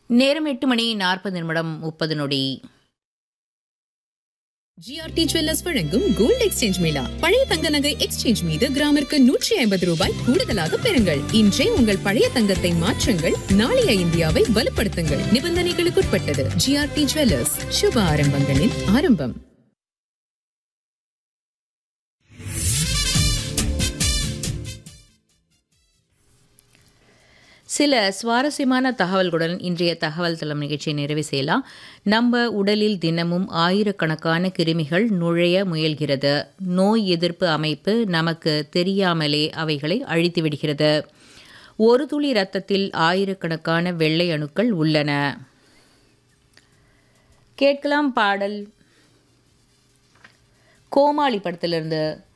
நேரம் எட்டு மணி நாற்பது நிமிடம் முப்பது நொடி ஜிஆர்டி ஜுவல்லர்ஸ் வழங்கும் கோல்ட் எக்ஸ்சேஞ்ச் மேளா பழைய தங்க நகை எக்ஸ்சேஞ்ச் மீது கிராமிற்கு நூற்றி ஐம்பது ரூபாய் கூடுதலாக பெறுங்கள் இன்றே உங்கள் பழைய தங்கத்தை மாற்றுங்கள் நாளைய இந்தியாவை வலுப்படுத்துங்கள் நிபந்தனைகளுக்குட்பட்டது ஜிஆர்டி ஜுவல்லர்ஸ் சுப ஆரம்பங்களின் ஆரம்பம் சில சுவாரஸ்யமான தகவல்களுடன் இன்றைய தகவல் தளம் நிகழ்ச்சியை நிறைவு செய்யலாம் நம்ம உடலில் தினமும் ஆயிரக்கணக்கான கிருமிகள் நுழைய முயல்கிறது நோய் எதிர்ப்பு அமைப்பு நமக்கு தெரியாமலே அவைகளை அழித்து விடுகிறது ஒரு துளி இரத்தத்தில் ஆயிரக்கணக்கான வெள்ளை அணுக்கள் உள்ளன கேட்கலாம் பாடல் கோமாளி படத்திலிருந்து